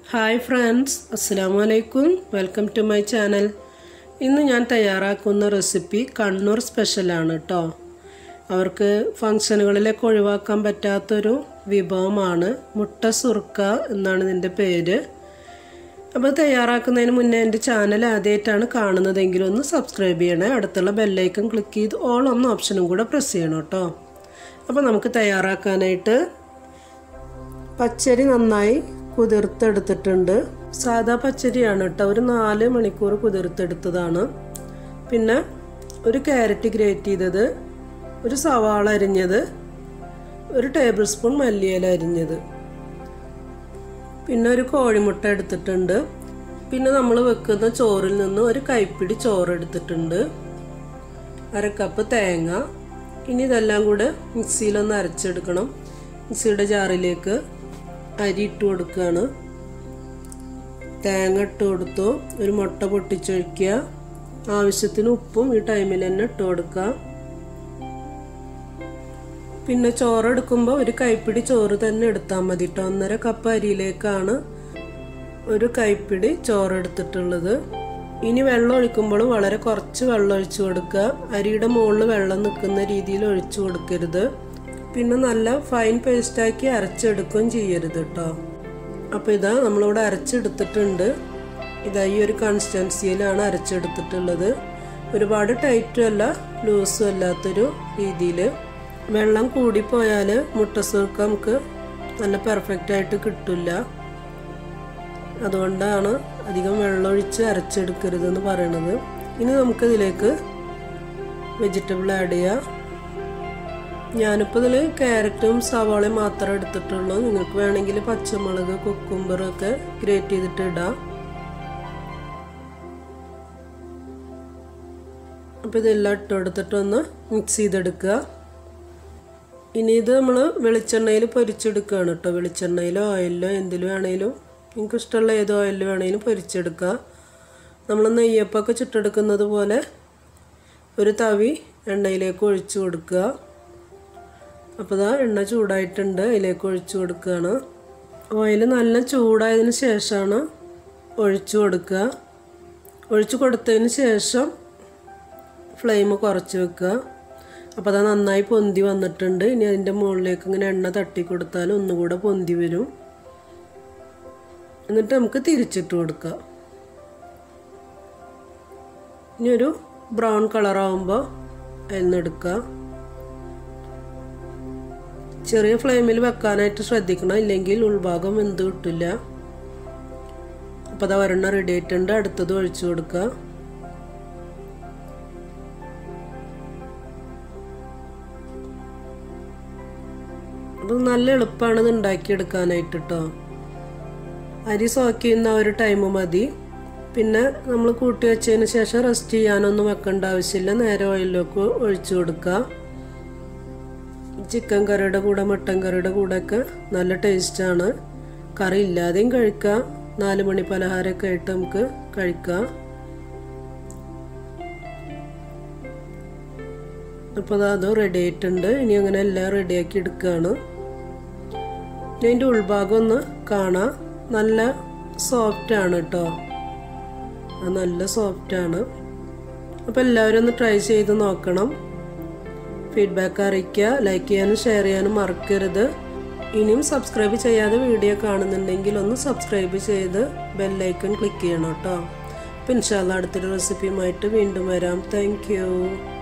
hi friends അസ്സാം വലൈക്കും welcome to my channel ഇന്ന് ഞാൻ തയ്യാറാക്കുന്ന റെസിപ്പി കണ്ണൂർ സ്പെഷ്യലാണ് കേട്ടോ അവർക്ക് ഫങ്ഷനുകളിലൊക്കെ ഒഴിവാക്കാൻ പറ്റാത്തൊരു വിഭവമാണ് മുട്ട സുർക്ക എന്നാണ് ഇതിൻ്റെ പേര് അപ്പോൾ തയ്യാറാക്കുന്നതിന് മുന്നേ എൻ്റെ ചാനൽ ആദ്യമായിട്ടാണ് കാണുന്നതെങ്കിൽ ഒന്ന് സബ്സ്ക്രൈബ് ചെയ്യണേ അടുത്തുള്ള ബെല്ലൈക്കൺ ക്ലിക്ക് ചെയ്ത് ഓൾ എന്ന ഓപ്ഷനും കൂടെ പ്രസ് ചെയ്യണം കേട്ടോ അപ്പോൾ നമുക്ക് തയ്യാറാക്കാനായിട്ട് പച്ചരി നന്നായി കുതിർത്തെടുത്തിട്ടുണ്ട് സാദാ പച്ചരിയാണ് കേട്ടോ ഒരു നാല് മണിക്കൂർ കുതിർത്തെടുത്തതാണ് പിന്നെ ഒരു ക്യാരറ്റ് ഗ്രേറ്റ് ചെയ്തത് ഒരു സവാള അരിഞ്ഞത് ഒരു ടേബിൾ സ്പൂൺ മല്ലിയില അരിഞ്ഞത് പിന്നെ ഒരു കോഴിമുട്ട എടുത്തിട്ടുണ്ട് പിന്നെ നമ്മൾ വെക്കുന്ന ചോറിൽ നിന്ന് ഒരു കൈപ്പിടി ചോറ് എടുത്തിട്ടുണ്ട് അര കപ്പ് തേങ്ങ ഇനി ഇതെല്ലാം കൂടെ മിക്സിയിലൊന്ന് അരച്ചെടുക്കണം മിക്സിയുടെ ജാറിലേക്ക് അരി ഇട്ട് കൊടുക്കുകയാണ് തേങ്ങ ഇട്ട് കൊടുത്തു ഒരു മുട്ട പൊട്ടിച്ചൊഴിക്കുക ആവശ്യത്തിന് ഉപ്പും ഈ ടൈമിൽ തന്നെ ഇട്ട് കൊടുക്കുക പിന്നെ ചോറ് എടുക്കുമ്പോൾ ഒരു കൈപ്പിടി ചോറ് തന്നെ എടുത്താൽ മതി കേട്ടോ ഒന്നര കപ്പ് അരിയിലേക്കാണ് ഒരു കൈപ്പിടി ചോറ് എടുത്തിട്ടുള്ളത് ഇനി വെള്ളം ഒഴിക്കുമ്പോൾ വളരെ കുറച്ച് വെള്ളം ഒഴിച്ചു കൊടുക്കുക അരിയുടെ മുകളിൽ വെള്ളം നിൽക്കുന്ന രീതിയിൽ ഒഴിച്ചു കൊടുക്കരുത് പിന്നെ നല്ല ഫൈൻ പേസ്റ്റാക്കി അരച്ചെടുക്കുകയും ചെയ്യരുത് കേട്ടോ അപ്പോൾ ഇതാ നമ്മളിവിടെ അരച്ചെടുത്തിട്ടുണ്ട് ഇതാ ഈ ഒരു കൺസിസ്റ്റൻസിയിലാണ് അരച്ചെടുത്തിട്ടുള്ളത് ഒരുപാട് ടൈറ്റും അല്ല ലൂസും അല്ലാത്തൊരു രീതിയിൽ വെള്ളം കൂടിപ്പോയാൽ മുട്ട സുർക്ക നമുക്ക് നല്ല പെർഫെക്റ്റ് ആയിട്ട് കിട്ടില്ല അതുകൊണ്ടാണ് അധികം വെള്ളം ഒഴിച്ച് അരച്ചെടുക്കരുതെന്ന് പറയണത് ഇനി നമുക്കിതിലേക്ക് വെജിറ്റബിൾ ആഡ് ചെയ്യാം ഞാനിപ്പോൾ ഇതിൽ ക്യാരറ്റും സവാളയും മാത്രമേ എടുത്തിട്ടുള്ളൂ നിങ്ങൾക്ക് വേണമെങ്കിൽ പച്ചമുളക് കുക്കുംബറൊക്കെ ഗ്രേറ്റ് ചെയ്തിട്ട് ഇടാം അപ്പോൾ ഇതെല്ലാം ഇട്ട് കൊടുത്തിട്ടൊന്ന് മിക്സ് ചെയ്തെടുക്കുക ഇനി ഇത് നമ്മൾ വെളിച്ചെണ്ണയിൽ പൊരിച്ചെടുക്കുകയാണ് കേട്ടോ വെളിച്ചെണ്ണയിലോ ഓയിലിലോ എന്തിലും വേണേലും നിങ്ങൾക്ക് ഇഷ്ടമുള്ള ഏത് ഓയിലിൽ വേണേലും പൊരിച്ചെടുക്കുക നമ്മൾ നെയ്യപ്പൊക്കെ ചുട്ടെടുക്കുന്നത് പോലെ ഒരു തവി എണ്ണയിലേക്ക് ഒഴിച്ചു കൊടുക്കുക അപ്പോൾ ഇതാ എണ്ണ ചൂടായിട്ടുണ്ട് അതിലേക്ക് ഒഴിച്ചു കൊടുക്കുകയാണ് ഓയിൽ നല്ല ചൂടായതിന് ശേഷമാണ് ഒഴിച്ചു കൊടുക്കുക ഒഴിച്ചു കൊടുത്തതിന് ശേഷം ഫ്ലെയിം കുറച്ച് വെക്കുക അപ്പോൾ അത് നന്നായി പൊന്തി വന്നിട്ടുണ്ട് ഇനി അതിൻ്റെ മുകളിലേക്ക് ഇങ്ങനെ എണ്ണ തട്ടി കൊടുത്താൽ ഒന്നുകൂടെ പൊന്തി വരും എന്നിട്ട് നമുക്ക് തിരിച്ചിട്ട് കൊടുക്കാം ഇനി ഒരു ബ്രൗൺ കളറാകുമ്പോൾ അതിൽ ചെറിയ ഫ്ലെയിമിൽ വെക്കാനായിട്ട് ശ്രദ്ധിക്കണം ഇല്ലെങ്കിൽ ഉൾഭാഗം വെന്ത് കിട്ടില്ല അപ്പോൾ അത് ഒരെണ്ണം റെഡി ആയിട്ടുണ്ട് അടുത്തത് ഒഴിച്ചു കൊടുക്കുക അത് നല്ല എളുപ്പമാണ് ഇത് ഉണ്ടാക്കിയെടുക്കാനായിട്ട് കേട്ടോ അരി സോക്ക് ചെയ്യുന്ന ഒരു ടൈം മതി പിന്നെ നമ്മൾ കൂട്ടി വെച്ചതിന് ശേഷം റെസ്റ്റ് ചെയ്യാനൊന്നും വെക്കേണ്ട ആവശ്യമില്ല നേരെ ഓയിലിലേക്ക് ഒഴിച്ചു കൊടുക്കുക ചിക്കൻ കറിയുടെ കൂടെ മട്ടൻ കറിയുടെ കൂടെയൊക്കെ നല്ല ടേസ്റ്റാണ് കറി ഇല്ലാതെയും കഴിക്കാം നാല് മണി പലഹാരമൊക്കെ ആയിട്ട് നമുക്ക് കഴിക്കാം അപ്പോൾ അത് റെഡി ആയിട്ടുണ്ട് ഇനി അങ്ങനെ എല്ലാം റെഡിയാക്കി എടുക്കുകയാണ് ഇനി അതിൻ്റെ ഉൾഭാഗം ഒന്ന് കാണാം നല്ല സോഫ്റ്റാണ് കേട്ടോ നല്ല സോഫ്റ്റാണ് അപ്പോൾ എല്ലാവരും ഒന്ന് ട്രൈ ചെയ്ത് നോക്കണം ഫീഡ്ബാക്ക് അറിയിക്കുക ലൈക്ക് ചെയ്യാനും ഷെയർ ചെയ്യാനും മറക്കരുത് ഇനിയും സബ്സ്ക്രൈബ് ചെയ്യാതെ വീഡിയോ കാണുന്നുണ്ടെങ്കിൽ ഒന്ന് സബ്സ്ക്രൈബ് ചെയ്ത് ബെല്ലൈക്കൺ ക്ലിക്ക് ചെയ്യണം കേട്ടോ അപ്പോൾ ഇൻഷാല്ല അടുത്തൊരു റെസിപ്പിയുമായിട്ട് വീണ്ടും വരാം താങ്ക്